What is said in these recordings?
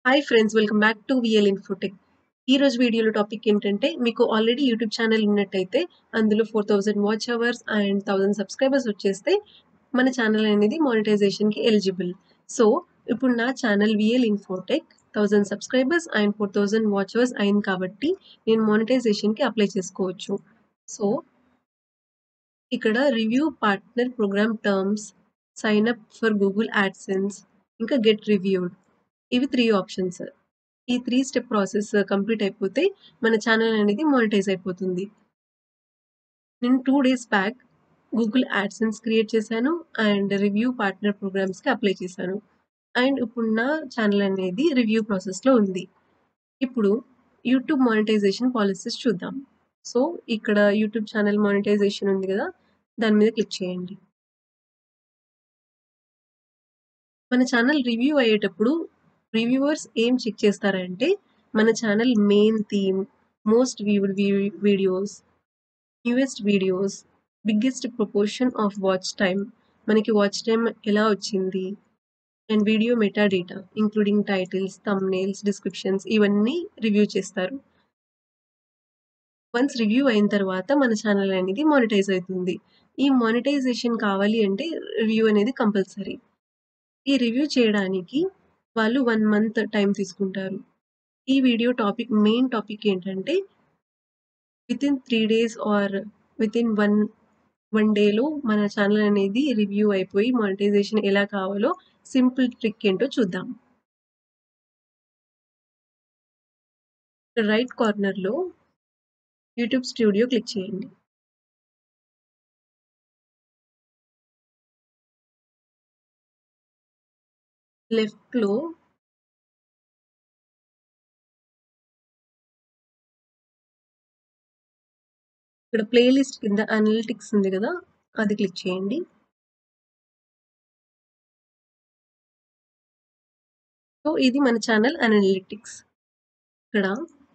Hi friends welcome back to VL Infotech ఈ రోజు వీడియోలో టాపిక్ ఏంటంటే మీకు ఆల్రెడీ యూట్యూబ్ ఛానల్ ఉన్నట్టయితే అందులో four thousand watch hours and thousand subscribers వచ్చేస్తే మన ఛానల్ అనేది మానిటైజేషన్కి ఎలిజిబుల్ సో ఇప్పుడు నా channel VL Infotech thousand subscribers and four thousand watch hours అయింది కాబట్టి నేను మానిటైజేషన్కి అప్లై చేసుకోవచ్చు సో ఇక్కడ review partner program terms sign up for Google AdSense ఇంకా గెట్ రివ్యూడ్ ఇవి త్రీ ఆప్షన్స్ ఈ త్రీ స్టెప్ ప్రాసెస్ కంప్లీట్ అయిపోతే మన ఛానల్ అనేది మానిటైజ్ అయిపోతుంది నేను two days back Google AdSense create చేశాను అండ్ రివ్యూ పార్ట్నర్ ప్రోగ్రామ్స్కి అప్లై చేశాను అండ్ ఇప్పుడు నా ఛానల్ అనేది రివ్యూ ప్రాసెస్లో ఉంది ఇప్పుడు యూట్యూబ్ మానిటైజేషన్ పాలసీస్ చూద్దాం సో ఇక్కడ యూట్యూబ్ ఛానల్ మానిటైజేషన్ ఉంది కదా దాని మీద క్లిక్ చేయండి మన ఛానల్ రివ్యూ అయ్యేటప్పుడు రివ్యూవర్స్ ఏం చెక్ చేస్తారంటే మన channel main theme most viewed videos newest videos biggest proportion of watch time మనకి వాచ్ టైం ఎలా వచ్చింది and video meta data including titles thumbnails descriptions ఇవన్నీ రివ్యూ చేస్తారు వన్స్ రివ్యూ అయిన తర్వాత మన ఛానల్ అనేది మానిటైజ్ అవుతుంది ఈ మానిటైజేషన్ కావాలి అంటే రివ్యూ అనేది కంపల్సరీ ఈ రివ్యూ చేయడానికి వాళ్ళు వన్ మంత్ టైం తీసుకుంటారు ఈ వీడియో టాపిక్ మెయిన్ టాపిక్ ఏంటంటే within three days or within one one డేలో మన ఛానల్ అనేది రివ్యూ అయిపోయి మానిటైజేషన్ ఎలా కావాలో సింపుల్ ట్రిక్ ఏంటో చూద్దాం రైట్ కార్నర్లో యూట్యూబ్ స్టూడియో క్లిక్ చేయండి లెఫ్ట్లో ఇక్కడ ప్లేలిస్ట్ కింద అనలిటిక్స్ ఉంది కదా అది క్లిక్ చేయండి సో ఇది మన ఛానల్ అనలిటిక్స్ ఇక్కడ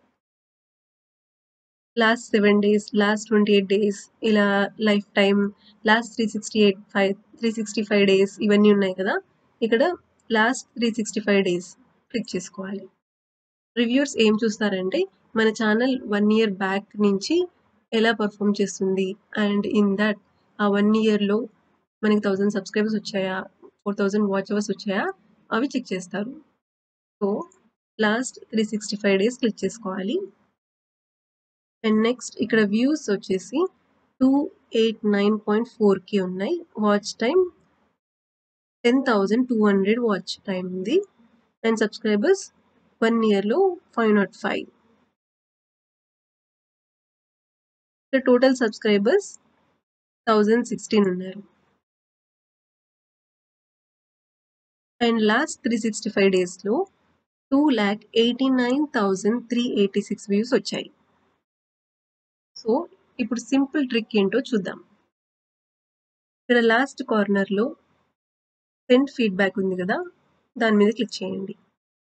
last seven days last twenty eight days ఇలా lifetime last three sixty eight five three sixty five days ఇవన్నీ ఉన్నాయి కదా ఇక్కడ last three sixty five days click చేసుకోవాలి రివ్యూర్స్ ఏం చూస్తారంటే మన ఛానల్ వన్ ఇయర్ బ్యాక్ నుంచి ఎలా పర్ఫామ్ చేస్తుంది అండ్ ఇన్ దట్ ఆ వన్ ఇయర్లో మనకి థౌజండ్ సబ్స్క్రైబర్స్ వచ్చాయా ఫోర్ థౌజండ్ వాచ్ అవర్స్ వచ్చాయా అవి చెక్ చేస్తారు so last three sixty five days click చేసుకోవాలి అండ్ నెక్స్ట్ ఇక్కడ వ్యూస్ వచ్చేసి టూ ఎయిట్ నైన్ పాయింట్ ఫోర్కి ఉన్నాయి watch time ten thousand two hundred watch time ఉంది అండ్ సబ్స్క్రైబర్స్ వన్ ఇయర్లో ఫైవ్ నాట్ ఫైవ్ ఇక్కడ టోటల్ సబ్స్క్రైబర్స్ థౌజండ్ సిక్స్టీన్ ఉన్నారు and last three sixty five డేస్లో two lakh eighty nine thousand three eighty six views వచ్చాయి so ఇప్పుడు simple trick ఏంటో చూద్దాం ఇక్కడ లాస్ట్ కార్నర్లో సెండ్ ఫీడ్బ్యాక్ ఉంది కదా దాని మీద క్లిక్ చేయండి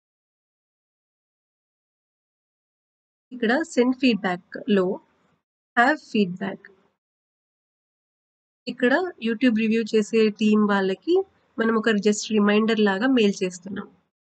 ఇక్కడ సెండ్ ఫీడ్బ్యాక్లో హ్యావ్ ఫీడ్బ్యాక్ ఇక్కడ యూట్యూబ్ రివ్యూ చేసే టీం వాళ్ళకి మనం ఒక జస్ట్ రిమైండర్ లాగా మెయిల్ చేస్తున్నాం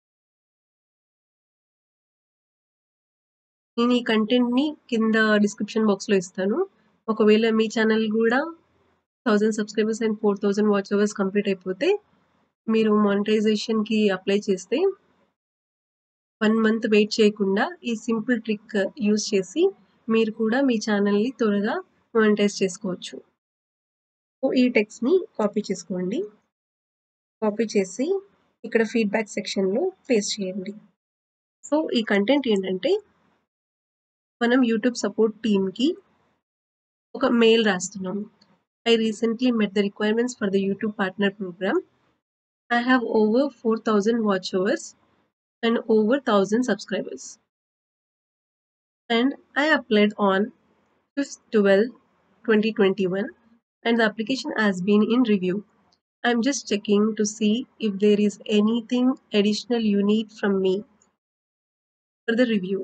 నేను ఈ కంటెంట్ని కింద డిస్క్రిప్షన్ బాక్స్లో ఇస్తాను ఒకవేళ మీ ఛానల్ కూడా thousand subscribers and four thousand watch hours complete అయిపోతే మీరు మానిటైజేషన్కి అప్లై చేస్తే వన్ మంత్ వెయిట్ చేయకుండా ఈ సింపుల్ ట్రిక్ యూజ్ చేసి మీరు కూడా మీ ఛానల్ని త్వరగా మానిటైజ్ చేసుకోవచ్చు సో ఈ టెక్స్ట్ని కాపీ చేసుకోండి కాపీ చేసి ఇక్కడ ఫీడ్బ్యాక్ సెక్షన్లో పేస్ట్ చేయండి సో ఈ కంటెంట్ ఏంటంటే మనం యూట్యూబ్ సపోర్ట్ టీమ్కి ఒక మెయిల్ రాస్తున్నాం I recently met the requirements for the YouTube partner program I have over 4000 watch hours and over 1000 subscribers. And I applied on 5th 12 2021 and the application has been in review. I'm just checking to see if there is anything additional you need from me for the review.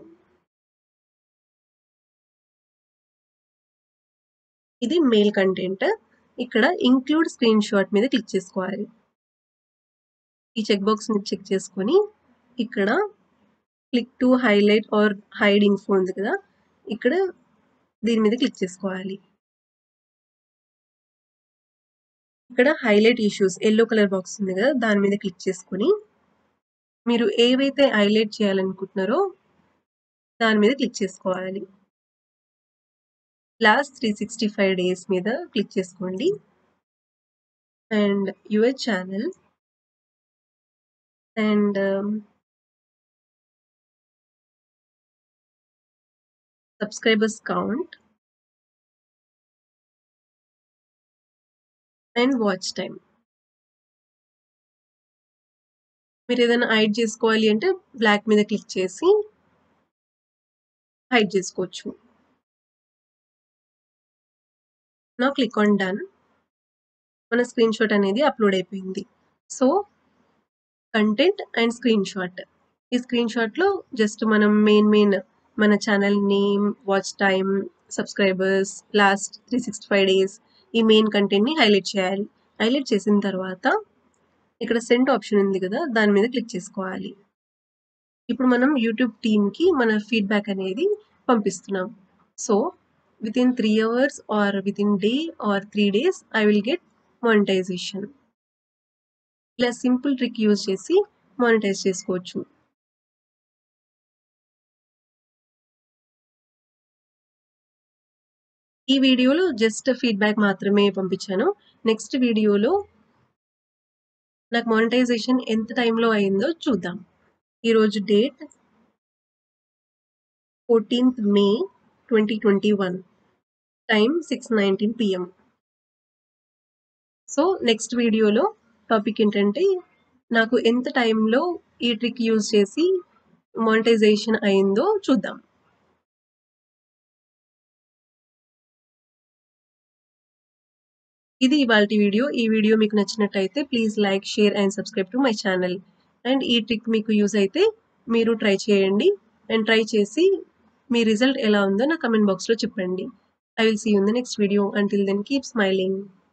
ఇది mail content ఇక్కడ include screenshot మీద click చేసుకోవాలి ఈ check బాక్స్ని check చేసుకొని ఇక్కడ click to highlight or hide info ఉంది కదా ఇక్కడ దీని మీద క్లిక్ చేసుకోవాలి ఇక్కడ highlight issues yellow colour box ఉంది కదా దాని మీద క్లిక్ చేసుకొని మీరు ఏవైతే హైలైట్ చేయాలనుకుంటున్నారో దాని మీద క్లిక్ చేసుకోవాలి last three sixty five days మీద క్లిక్ చేసుకోండి and your channel and subscribers count and watch time మీరు ఏదైనా హైడ్ చేసుకోవాలి అంటే బ్లాక్ మీద క్లిక్ చేసి హైడ్ చేసుకోవచ్చు నా క్లిక్ ఆన్ డన్ మన స్క్రీన్ షాట్ అనేది అప్లోడ్ అయిపోయింది so content and screenshot ఈ స్క్రీన్ షాట్లో జస్ట్ మనం మెయిన్ మెయిన్ మన channel name watch time subscribers last three sixty five days ఈ మెయిన్ కంటెంట్ని హైలైట్ చేయాలి హైలైట్ చేసిన తర్వాత ఇక్కడ సెంట్ ఆప్షన్ ఉంది కదా దాని మీద క్లిక్ చేసుకోవాలి ఇప్పుడు మనం యూట్యూబ్ టీమ్కి మన ఫీడ్బ్యాక్ అనేది పంపిస్తున్నాం so within three hours or within day or three days I will get monetization ఇలా సింపుల్ ట్రిక్ యూజ్ చేసి మానిటైజ్ చేసుకోవచ్చు ఈ వీడియోలో జస్ట్ ఫీడ్బ్యాక్ మాత్రమే పంపించాను నెక్స్ట్ వీడియోలో నాకు మానిటైజేషన్ ఎంత టైంలో అయిందో చూద్దాం ఈరోజు date fourteenth May twenty twenty one time six nineteen PM so next వీడియోలో టాపిక్ ఏంటంటే నాకు ఎంత టైంలో ఈ ట్రిక్ యూజ్ చేసి మానిటైజేషన్ అయిందో చూద్దాం ఇది ఇవాళ వీడియో ఈ వీడియో మీకు నచ్చినట్టయితే please like share and subscribe to my channel and ఈ ట్రిక్ మీకు యూజ్ అయితే మీరు ట్రై చేయండి అండ్ ట్రై చేసి మీ రిజల్ట్ ఎలా ఉందో నా కమెంట్ బాక్స్లో చెప్పండి I will see you in the next video until then keep smiling